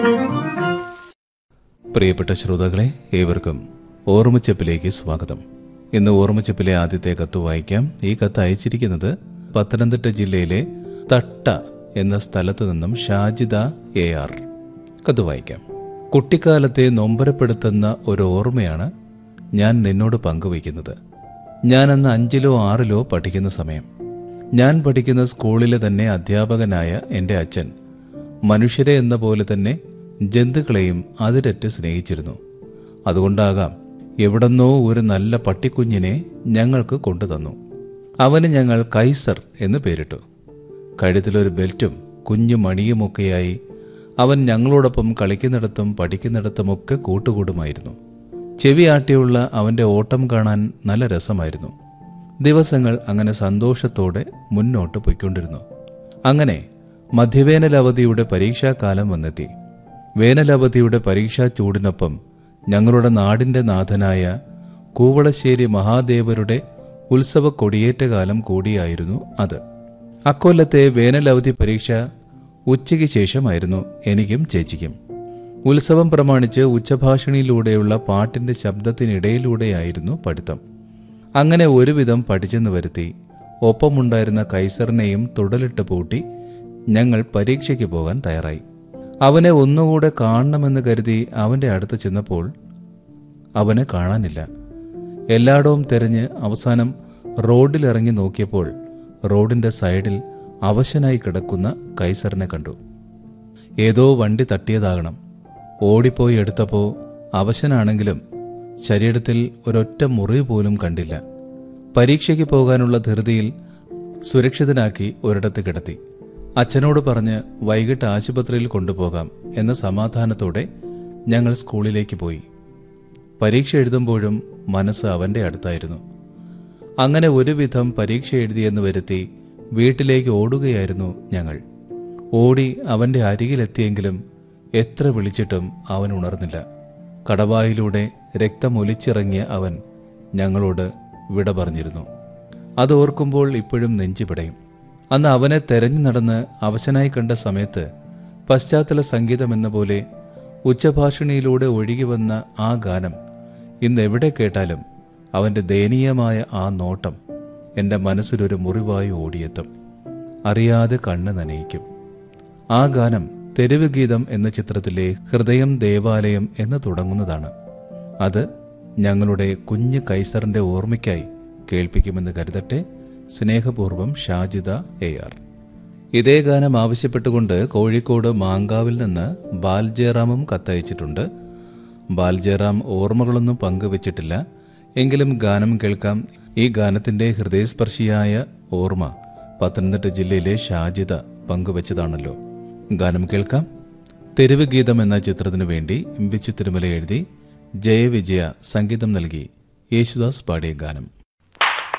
പ്രിയപ്പെട്ട ശ്രോതാക്കളെ ഏവർക്കും ഓർമ്മച്ചപ്പിലേക്ക് സ്വാഗതം ഇന്ന് ഓർമ്മച്ചപ്പിലെ ആദ്യത്തെ കത്ത് വായിക്കാം ഈ കത്ത് അയച്ചിരിക്കുന്നത് പത്തനംതിട്ട ജില്ലയിലെ തട്ട എന്ന സ്ഥലത്ത് നിന്നും ഷാജിദ എ ആർ കത്ത് വായിക്കാം കുട്ടിക്കാലത്തെ നൊമ്പരപ്പെടുത്തുന്ന ഒരു ഓർമ്മയാണ് ഞാൻ നിന്നോട് പങ്കുവയ്ക്കുന്നത് ഞാൻ അന്ന് അഞ്ചിലോ ആറിലോ പഠിക്കുന്ന സമയം ഞാൻ പഠിക്കുന്ന സ്കൂളിലെ തന്നെ അധ്യാപകനായ എൻ്റെ അച്ഛൻ മനുഷ്യരെ എന്ന പോലെ തന്നെ ജന്തുക്കളെയും അതിരറ്റ് സ്നേഹിച്ചിരുന്നു അതുകൊണ്ടാകാം എവിടെന്നോ ഒരു നല്ല പട്ടിക്കുഞ്ഞിനെ ഞങ്ങൾക്ക് കൊണ്ടുതന്നു അവന് ഞങ്ങൾ കൈസർ എന്ന് പേരിട്ടു കഴുത്തിലൊരു ബെൽറ്റും കുഞ്ഞു മണിയുമൊക്കെയായി അവൻ ഞങ്ങളോടൊപ്പം കളിക്കുന്നിടത്തും പഠിക്കുന്നിടത്തുമൊക്കെ കൂട്ടുകൂടുമായിരുന്നു ചെവിയാട്ടിയുള്ള അവന്റെ ഓട്ടം കാണാൻ നല്ല രസമായിരുന്നു ദിവസങ്ങൾ അങ്ങനെ സന്തോഷത്തോടെ മുന്നോട്ട് പോയിക്കൊണ്ടിരുന്നു അങ്ങനെ മധ്യവേനൽ അവധിയുടെ പരീക്ഷാകാലം വന്നെത്തി വേനലവധിയുടെ പരീക്ഷാ ചൂടിനൊപ്പം ഞങ്ങളുടെ നാടിന്റെ നാഥനായ കൂവളശ്ശേരി മഹാദേവരുടെ ഉത്സവ കൊടിയേറ്റകാലം കൂടിയായിരുന്നു അത് അക്കൊല്ലത്തെ വേനലവധി പരീക്ഷ ഉച്ചയ്ക്ക് ശേഷമായിരുന്നു എനിക്കും ചേച്ചിക്കും ഉത്സവം പ്രമാണിച്ച് ഉച്ചഭാഷിണിയിലൂടെയുള്ള പാട്ടിന്റെ ശബ്ദത്തിനിടയിലൂടെയായിരുന്നു പഠിത്തം അങ്ങനെ ഒരുവിധം പഠിച്ചെന്ന് വരുത്തി ഒപ്പമുണ്ടായിരുന്ന കൈസറിനെയും തുടലിട്ട് പൂട്ടി ഞങ്ങൾ പരീക്ഷയ്ക്ക് പോകാൻ തയ്യാറായി അവനെ ഒന്നുകൂടെ കാണണമെന്ന് കരുതി അവന്റെ അടുത്ത് ചെന്നപ്പോൾ അവനെ കാണാനില്ല എല്ലായിടവും തിരഞ്ഞ് അവസാനം റോഡിലിറങ്ങി നോക്കിയപ്പോൾ റോഡിന്റെ സൈഡിൽ അവശനായി കിടക്കുന്ന കൈസറിനെ കണ്ടു ഏതോ വണ്ടി തട്ടിയതാകണം ഓടിപ്പോയി എടുത്തപ്പോൾ അവശനാണെങ്കിലും ശരീരത്തിൽ ഒരൊറ്റ മുറിവ് പോലും കണ്ടില്ല പരീക്ഷയ്ക്ക് പോകാനുള്ള ധൃതിയിൽ സുരക്ഷിതനാക്കി ഒരിടത്ത് കിടത്തി അച്ഛനോട് പറഞ്ഞ് വൈകിട്ട് ആശുപത്രിയിൽ കൊണ്ടുപോകാം എന്ന സമാധാനത്തോടെ ഞങ്ങൾ സ്കൂളിലേക്ക് പോയി പരീക്ഷ എഴുതുമ്പോഴും മനസ്സ് അവന്റെ അടുത്തായിരുന്നു അങ്ങനെ ഒരുവിധം പരീക്ഷ എഴുതിയെന്ന് വരുത്തി വീട്ടിലേക്ക് ഓടുകയായിരുന്നു ഞങ്ങൾ ഓടി അവന്റെ അരികിലെത്തിയെങ്കിലും എത്ര വിളിച്ചിട്ടും അവൻ ഉണർന്നില്ല കടവായിലൂടെ രക്തമൊലിച്ചിറങ്ങിയ അവൻ ഞങ്ങളോട് വിട പറഞ്ഞിരുന്നു അത് ഓർക്കുമ്പോൾ ഇപ്പോഴും നെഞ്ചിപിടയും അന്ന് അവനെ തെരഞ്ഞു നടന്ന് അവശനായി കണ്ട സമയത്ത് പശ്ചാത്തല സംഗീതമെന്ന പോലെ ഉച്ചഭാഷിണിയിലൂടെ ഒഴുകി വന്ന ആ ഗാനം ഇന്ന് എവിടെ കേട്ടാലും അവന്റെ ദയനീയമായ ആ നോട്ടം എൻ്റെ മനസ്സിലൊരു മുറിവായി ഓടിയെത്തും അറിയാതെ കണ്ണ് നനയിക്കും ആ ഗാനം തെരുവ് ഗീതം എന്ന ചിത്രത്തിലെ ഹൃദയം ദേവാലയം എന്ന് തുടങ്ങുന്നതാണ് അത് ഞങ്ങളുടെ കുഞ്ഞ് കൈസറിന്റെ ഓർമ്മയ്ക്കായി കേൾപ്പിക്കുമെന്ന് കരുതട്ടെ സ്നേഹപൂർവം ഷാജിദ എ ആർ ഇതേ ഗാനം ആവശ്യപ്പെട്ടുകൊണ്ട് കോഴിക്കോട് മാങ്കാവിൽ നിന്ന് ബാൽജയറാമും കത്തയച്ചിട്ടുണ്ട് ബാൽജയറാം ഓർമ്മകളൊന്നും പങ്കുവച്ചിട്ടില്ല എങ്കിലും ഗാനം കേൾക്കാം ഈ ഗാനത്തിന്റെ ഹൃദയസ്പർശിയായ ഓർമ്മ പത്തനംതിട്ട ജില്ലയിലെ ഷാജിദ പങ്കുവച്ചതാണല്ലോ ഗാനം കേൾക്കാം തെരുവ് ഗീതം എന്ന ചിത്രത്തിനു വേണ്ടി ഇമ്പിച്ചു തിരുമല എഴുതി ജയവിജയ സംഗീതം നൽകി യേശുദാസ് പാടിയ ഗാനം